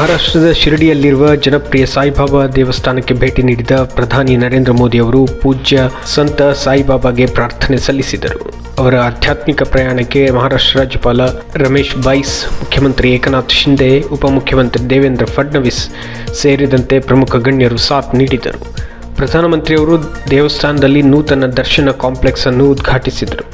ಮಹಾರಾಷ್ಟ್ರದ ಶಿರಡಿಯಲ್ಲಿರುವ ಜನಪ್ರಿಯ ಸಾಯಿಬಾಬಾ ದೇವಸ್ಥಾನಕ್ಕೆ ಭೇಟಿ ನೀಡಿದ ಪ್ರಧಾನಿ ನರೇಂದ್ರ ಮೋದಿ ಅವರು ಪೂಜ್ಯ ಸಂತ ಸಾಯಿಬಾಬಾಗೆ ಪ್ರಾರ್ಥನೆ ಸಲ್ಲಿಸಿದರು ಅವರ ಆಧ್ಯಾತ್ಮಿಕ ಪ್ರಯಾಣಕ್ಕೆ ಮಹಾರಾಷ್ಟ್ರ ರಾಜ್ಯಪಾಲ ರಮೇಶ್ ಬೈಸ್ ಮುಖ್ಯಮಂತ್ರಿ ಏಕನಾಥ್ ಶಿಂದೆ ಉಪಮುಖ್ಯಮಂತ್ರಿ ದೇವೇಂದ್ರ ಫಡ್ನವೀಸ್ ಸೇರಿದಂತೆ ಪ್ರಮುಖ ಗಣ್ಯರು ಸಾಥ್ ನೀಡಿದರು ಪ್ರಧಾನಮಂತ್ರಿಯವರು ದೇವಸ್ಥಾನದಲ್ಲಿ ನೂತನ ದರ್ಶನ ಕಾಂಪ್ಲೆಕ್ಸ್ ಅನ್ನು ಉದ್ಘಾಟಿಸಿದರು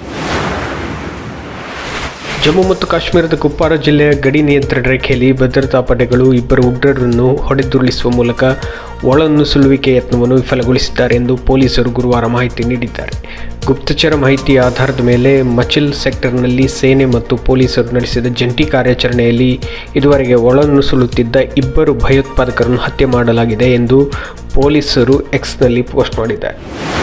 ಜಮ್ಮು ಮತ್ತು ಕಾಶ್ಮೀರದ ಕುಪ್ವಾರ ಜಿಲ್ಲೆಯ ಗಡಿ ನಿಯಂತ್ರಣ ರೇಖೆಯಲ್ಲಿ ಭದ್ರತಾ ಪಡೆಗಳು ಇಬ್ಬರು ಉಗ್ರರನ್ನು ಹೊಡೆದುರುಳಿಸುವ ಮೂಲಕ ಒಳನುಸುಳುವಿಕೆ ಯತ್ನವನ್ನು ವಿಫಲಗೊಳಿಸಿದ್ದಾರೆ ಎಂದು ಪೊಲೀಸರು ಗುರುವಾರ ಮಾಹಿತಿ ನೀಡಿದ್ದಾರೆ ಗುಪ್ತಚರ ಮಾಹಿತಿಯ ಆಧಾರದ ಮೇಲೆ ಮಚಿಲ್ ಸೆಕ್ಟರ್ನಲ್ಲಿ ಸೇನೆ ಮತ್ತು ಪೊಲೀಸರು ನಡೆಸಿದ ಜಂಟಿ ಕಾರ್ಯಾಚರಣೆಯಲ್ಲಿ ಇದುವರೆಗೆ ಒಳನುಸುಳುತ್ತಿದ್ದ ಇಬ್ಬರು ಭಯೋತ್ಪಾದಕರನ್ನು ಹತ್ಯೆ ಮಾಡಲಾಗಿದೆ ಎಂದು ಪೊಲೀಸರು ಎಕ್ಸ್ನಲ್ಲಿ ಪೋಸ್ಟ್ ಮಾಡಿದ್ದಾರೆ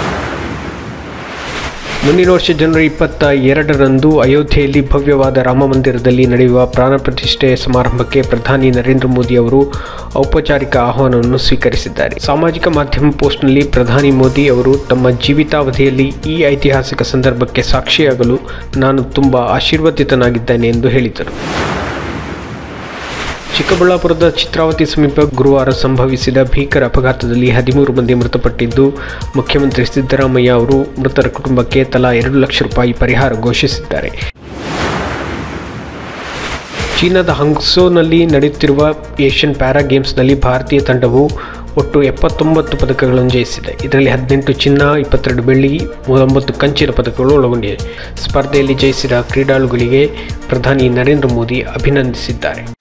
ಮುಂದಿನ ವರ್ಷ ಜನವರಿ ಇಪ್ಪತ್ತ ಎರಡರಂದು ಅಯೋಧ್ಯೆಯಲ್ಲಿ ಭವ್ಯವಾದ ರಾಮ ಮಂದಿರದಲ್ಲಿ ನಡೆಯುವ ಪ್ರಾಣ ಪ್ರತಿಷ್ಠೆ ಸಮಾರಂಭಕ್ಕೆ ಪ್ರಧಾನಿ ನರೇಂದ್ರ ಮೋದಿ ಅವರು ಔಪಚಾರಿಕ ಆಹ್ವಾನವನ್ನು ಸ್ವೀಕರಿಸಿದ್ದಾರೆ ಸಾಮಾಜಿಕ ಮಾಧ್ಯಮ ಪೋಸ್ಟ್ನಲ್ಲಿ ಪ್ರಧಾನಿ ಮೋದಿ ಅವರು ತಮ್ಮ ಜೀವಿತಾವಧಿಯಲ್ಲಿ ಈ ಐತಿಹಾಸಿಕ ಸಂದರ್ಭಕ್ಕೆ ಸಾಕ್ಷಿಯಾಗಲು ನಾನು ತುಂಬ ಆಶೀರ್ವದಿತನಾಗಿದ್ದೇನೆ ಎಂದು ಹೇಳಿದರು ಚಿಕ್ಕಬಳ್ಳಾಪುರದ ಚಿತ್ರಾವತಿ ಸಮೀಪ ಗುರುವಾರ ಸಂಭವಿಸಿದ ಭೀಕರ ಅಪಘಾತದಲ್ಲಿ ಹದಿಮೂರು ಮಂದಿ ಮೃತಪಟ್ಟಿದ್ದು ಮುಖ್ಯಮಂತ್ರಿ ಸಿದ್ದರಾಮಯ್ಯ ಅವರು ಮೃತರ ಕುಟುಂಬಕ್ಕೆ ತಲಾ ಎರಡು ಲಕ್ಷ ರೂಪಾಯಿ ಪರಿಹಾರ ಘೋಷಿಸಿದ್ದಾರೆ ಚೀನಾದ ಹಂಗ್ಸೋನಲ್ಲಿ ನಡೆಯುತ್ತಿರುವ ಏಷ್ಯನ್ ಪ್ಯಾರಾ ಗೇಮ್ಸ್ನಲ್ಲಿ ಭಾರತೀಯ ತಂಡವು ಒಟ್ಟು ಎಪ್ಪತ್ತೊಂಬತ್ತು ಪದಕಗಳನ್ನು ಜಯಿಸಿದೆ ಇದರಲ್ಲಿ ಹದಿನೆಂಟು ಚಿನ್ನ ಇಪ್ಪತ್ತೆರಡು ಬೆಳ್ಳಿ ಮೂವತ್ತೊಂಬತ್ತು ಕಂಚಿನ ಪದಕಗಳು ಒಳಗೊಂಡಿವೆ ಸ್ಪರ್ಧೆಯಲ್ಲಿ ಜಯಿಸಿದ ಕ್ರೀಡಾಳುಗಳಿಗೆ ಪ್ರಧಾನಿ ನರೇಂದ್ರ ಮೋದಿ ಅಭಿನಂದಿಸಿದ್ದಾರೆ